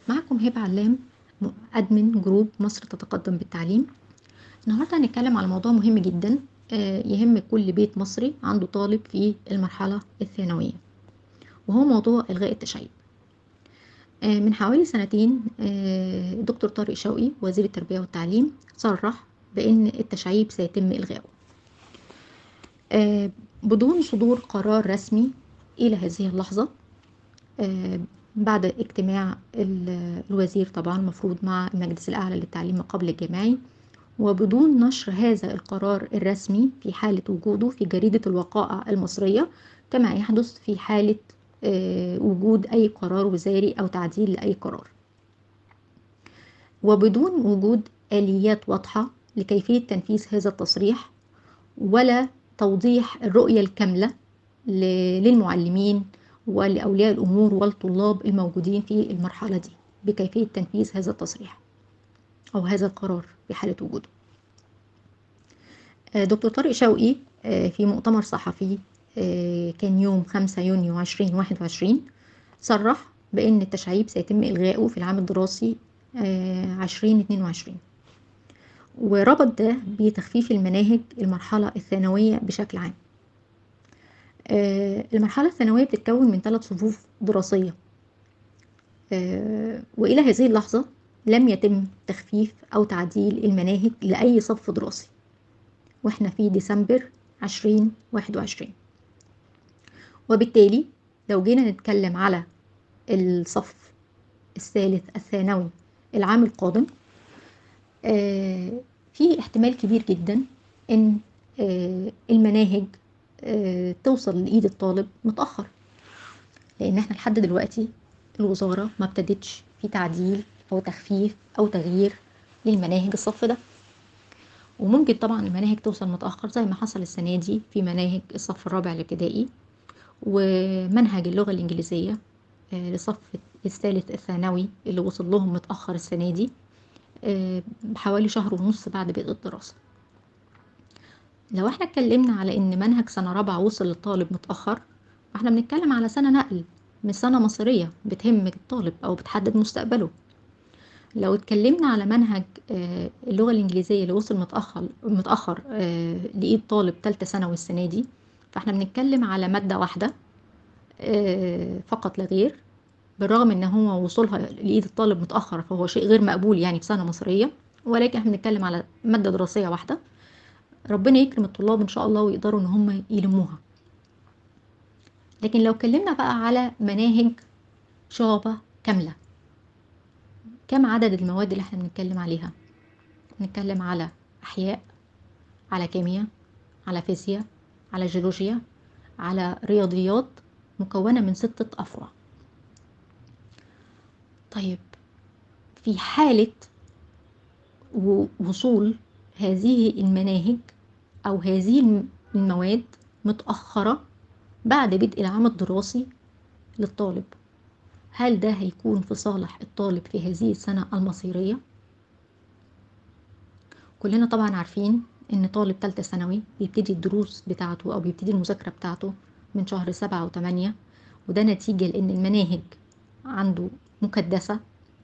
معكم هبة علام أدمن جروب مصر تتقدم بالتعليم النهاردة هنتكلم على موضوع مهم جدا آه، يهم كل بيت مصري عنده طالب في المرحلة الثانوية وهو موضوع إلغاء التشعيب آه، من حوالي سنتين آه، دكتور طارق شوقي وزير التربية والتعليم صرح بأن التشعيب سيتم إلغاؤه بدون صدور قرار رسمي إلى هذه اللحظة بعد اجتماع الوزير طبعا المفروض مع المجلس الأعلى للتعليم قبل الجامعي وبدون نشر هذا القرار الرسمي في حالة وجوده في جريدة الوقائع المصرية كما يحدث في حالة آه، وجود أي قرار وزاري أو تعديل لأي قرار وبدون وجود آليات واضحة لكيفية تنفيذ هذا التصريح ولا توضيح الرؤية الكاملة للمعلمين ولأولياء الأمور والطلاب الموجودين في المرحلة دي بكيفية تنفيذ هذا التصريح أو هذا القرار في حالة وجوده آه، دكتور طارق شوقي آه، في مؤتمر صحفي آه، كان يوم 5 يونيو 2021 صرح بأن التشعيب سيتم إلغائه في العام الدراسي 2022 وربط ده بتخفيف المناهج المرحلة الثانوية بشكل عام المرحلة الثانوية بتتكون من ثلاث صفوف دراسية وإلى هذه اللحظة لم يتم تخفيف أو تعديل المناهج لأي صف دراسي وإحنا في ديسمبر 2021 وبالتالي لو جينا نتكلم على الصف الثالث الثانوي العام القادم آه في احتمال كبير جدا ان آه المناهج آه توصل لإيد الطالب متأخر لأن احنا لحد دلوقتي الوزارة ما ابتدتش في تعديل أو تخفيف أو تغيير للمناهج الصف ده وممكن طبعا المناهج توصل متأخر زي ما حصل السنة دي في مناهج الصف الرابع الابتدائي ومنهج اللغة الإنجليزية آه، لصف الثالث الثانوي اللي وصل لهم متأخر السنة دي آه، بحوالي شهر ونص بعد بدء الدراسة لو احنا اتكلمنا على ان منهج سنة رابعة وصل للطالب متأخر فاحنا بنتكلم على سنة نقل مش سنة مصيرية بتهم الطالب أو بتحدد مستقبله لو اتكلمنا على منهج آه، اللغة الإنجليزية اللي وصل متأخر متأخر آه، لإيد طالب تالتة ثانوي السنة دي فاحنا بنتكلم على مادة واحدة آه، فقط لا غير بالرغم ان هو وصولها لإيد الطالب متأخر فهو شيء غير مقبول يعني في سنة مصرية ولكن احنا بنتكلم على مادة دراسية واحدة ربنا يكرم الطلاب ان شاء الله ويقدروا ان هم يلموها لكن لو اتكلمنا بقى على مناهج شعبة كاملة كم عدد المواد اللي احنا بنتكلم عليها بنتكلم على احياء على كيمياء على فيزياء على جيولوجيا على رياضيات مكونة من ستة أفرع طيب في حالة وصول هذه المناهج أو هذه المواد متأخرة بعد بدء العام الدراسي للطالب هل ده هيكون في صالح الطالب في هذه السنة المصيرية؟ كلنا طبعا عارفين ان طالب تالتة ثانوي بيبتدي الدروس بتاعته او بيبتدي المذاكرة بتاعته من شهر سبعة وثمانية وده نتيجة لان المناهج عنده مكدسة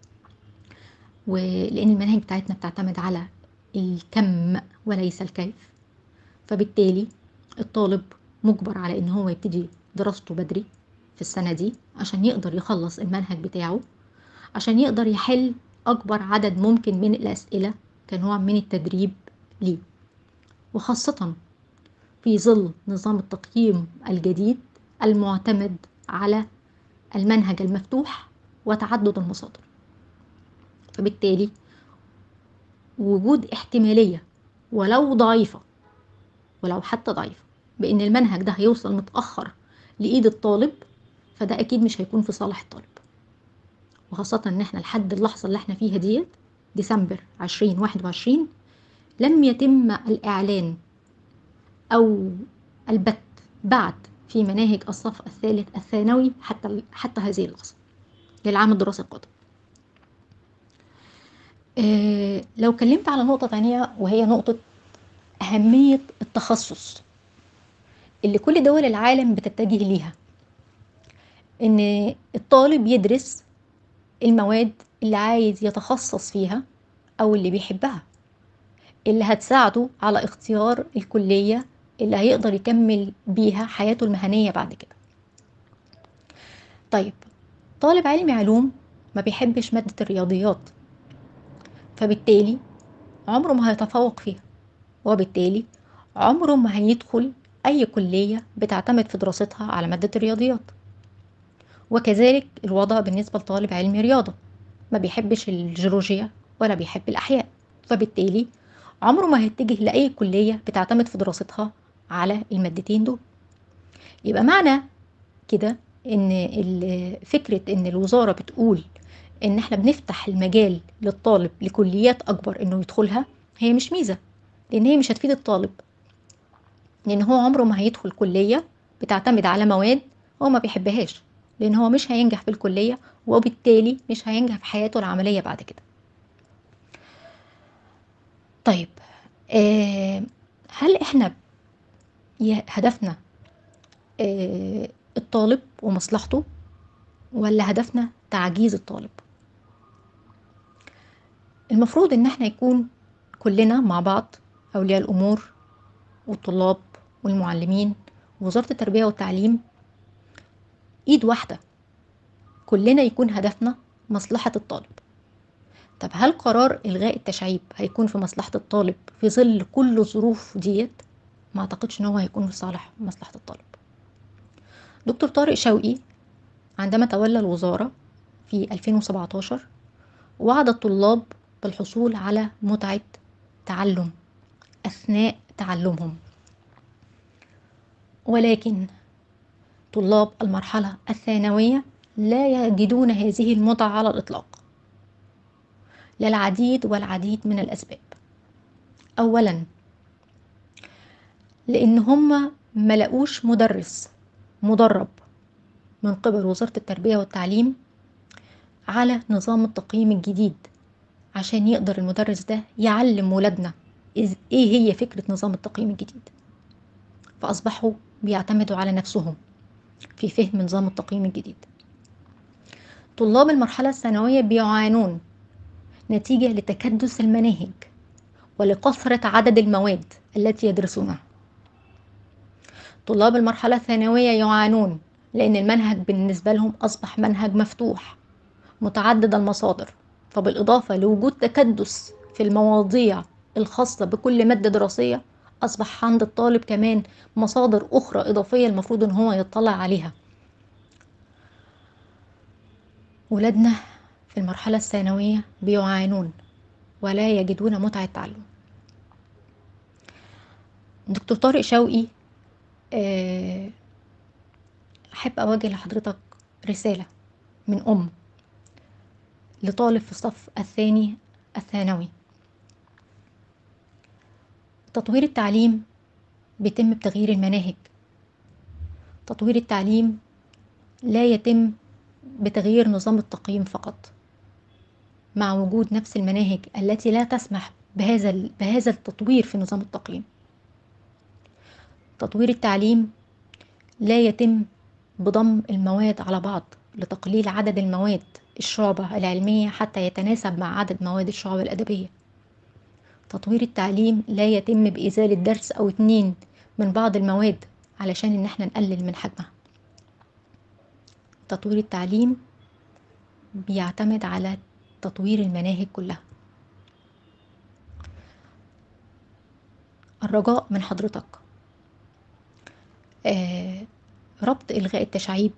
ولان المناهج بتاعتنا بتعتمد على الكم وليس الكيف فبالتالي الطالب مجبر على ان هو يبتدي دراسته بدري في السنة دي عشان يقدر يخلص المنهج بتاعه عشان يقدر يحل أكبر عدد ممكن من الأسئلة كنوع من التدريب ليه وخاصة في ظل نظام التقييم الجديد المعتمد على المنهج المفتوح وتعدد المصادر فبالتالي وجود احتمالية ولو ضعيفة ولو حتى ضعيفة بان المنهج ده هيوصل متاخر لايد الطالب فده اكيد مش هيكون في صالح الطالب وخاصة ان احنا لحد اللحظة اللي احنا فيها ديت ديسمبر عشرين واحد وعشرين لم يتم الاعلان او البت بعد في مناهج الصف الثالث الثانوي حتى حتى هذه اللحظة للعام الدراسي القادم آه لو كلمت على نقطة تانية وهي نقطة أهمية التخصص اللي كل دول العالم بتتجه ليها ان الطالب يدرس المواد اللي عايز يتخصص فيها أو اللي بيحبها اللي هتساعده على اختيار الكلية اللي هيقدر يكمل بيها حياته المهنية بعد كده طيب طالب علمي علوم ما بيحبش مادة الرياضيات فبالتالي عمره ما هيتفوق فيها وبالتالي عمره ما هيدخل أي كلية بتعتمد في دراستها على مادة الرياضيات وكذلك الوضع بالنسبة لطالب علمي رياضة ما بيحبش الجيولوجيا ولا بيحب الأحياء فبالتالي عمره ما هيتجه لأي كلية بتعتمد في دراستها على المادتين دول يبقى معنى كده ان فكرة ان الوزارة بتقول ان احنا بنفتح المجال للطالب لكليات اكبر انه يدخلها هي مش ميزة لان هي مش هتفيد الطالب لان هو عمره ما هيدخل كلية بتعتمد على مواد هو ما بيحبهاش لان هو مش هينجح في الكلية وبالتالي مش هينجح في حياته العملية بعد كده طيب آه هل احنا هدفنا آه الطالب ومصلحته ولا هدفنا تعجيز الطالب المفروض ان احنا يكون كلنا مع بعض اولياء الامور والطلاب والمعلمين ووزارة التربية والتعليم ايد واحدة كلنا يكون هدفنا مصلحة الطالب طب هل قرار إلغاء التشعيب هيكون في مصلحة الطالب في ظل كل الظروف ديت؟ ما أعتقدش إن هو هيكون في صالح مصلحة الطالب. دكتور طارق شوقي عندما تولى الوزارة في 2017 وعد الطلاب بالحصول على متعة تعلم أثناء تعلمهم ولكن طلاب المرحلة الثانوية لا يجدون هذه المتعة على الإطلاق للعديد والعديد من الأسباب أولا لأن هم ملقوش مدرس مدرب من قبل وزارة التربية والتعليم على نظام التقييم الجديد عشان يقدر المدرس ده يعلم ولادنا ايه هي فكرة نظام التقييم الجديد فأصبحوا بيعتمدوا على نفسهم في فهم نظام التقييم الجديد طلاب المرحلة الثانوية بيعانون نتيجة لتكدس المناهج ولكثرة عدد المواد التي يدرسونها طلاب المرحلة الثانوية يعانون لأن المنهج بالنسبة لهم أصبح منهج مفتوح متعدد المصادر فبالإضافة لوجود تكدس في المواضيع الخاصة بكل مادة دراسية أصبح عند الطالب كمان مصادر أخرى إضافية المفروض إن هو يطلع عليها ولادنا في المرحلة الثانوية بيعانون ولا يجدون متعة التعلم دكتور طارق شوقي أحب أوجه لحضرتك رسالة من أم لطالب في الصف الثاني الثانوي تطوير التعليم بيتم بتغيير المناهج تطوير التعليم لا يتم بتغيير نظام التقييم فقط مع وجود نفس المناهج التي لا تسمح بهذا بهذا التطوير في نظام التقييم تطوير التعليم لا يتم بضم المواد على بعض لتقليل عدد المواد الشعبة العلمية حتى يتناسب مع عدد مواد الشعبة الأدبية تطوير التعليم لا يتم بإزالة درس أو اتنين من بعض المواد علشان إن احنا نقلل من حجمها تطوير التعليم بيعتمد على تطوير المناهج كلها الرجاء من حضرتك آه ربط إلغاء التشعيب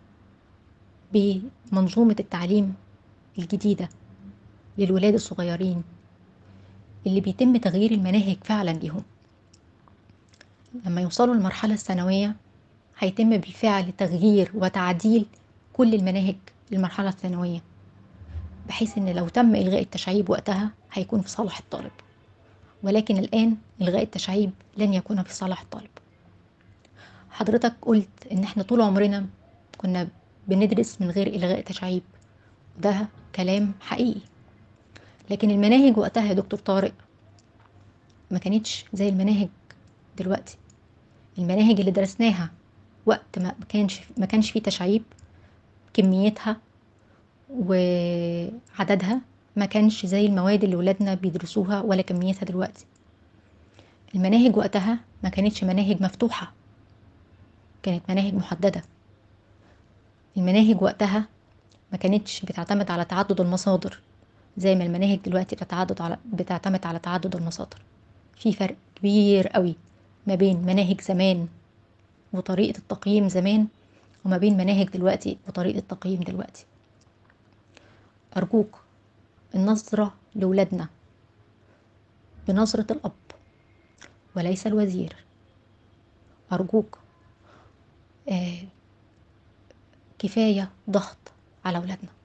بمنظومة التعليم الجديدة للولاد الصغيرين اللي بيتم تغيير المناهج فعلا ليهم لما يوصلوا المرحلة الثانوية هيتم بالفعل تغيير وتعديل كل المناهج للمرحلة الثانوية بحيث ان لو تم إلغاء التشعيب وقتها هيكون في صالح الطالب ولكن الآن إلغاء التشعيب لن يكون في صالح الطالب حضرتك قلت ان احنا طول عمرنا كنا بندرس من غير إلغاء تشعيب ده كلام حقيقي لكن المناهج وقتها يا دكتور طارق ما كانتش زي المناهج دلوقتي المناهج اللي درسناها وقت ما كانش ما كانش فيه تشعيب كميتها وعددها ما كانش زي المواد اللي ولادنا بيدرسوها ولا كميتها دلوقتي المناهج وقتها ما كانتش مناهج مفتوحة كانت مناهج محددة المناهج وقتها ما كانتش بتعتمد على تعدد المصادر زي ما المناهج دلوقتي بتتعدد على بتعتمد على تعدد المصادر في فرق كبير قوي ما بين مناهج زمان وطريقة التقييم زمان وما بين مناهج دلوقتي وطريقة التقييم دلوقتي أرجوك النظرة لولادنا بنظرة الأب وليس الوزير أرجوك آه كفاية ضغط على ولادنا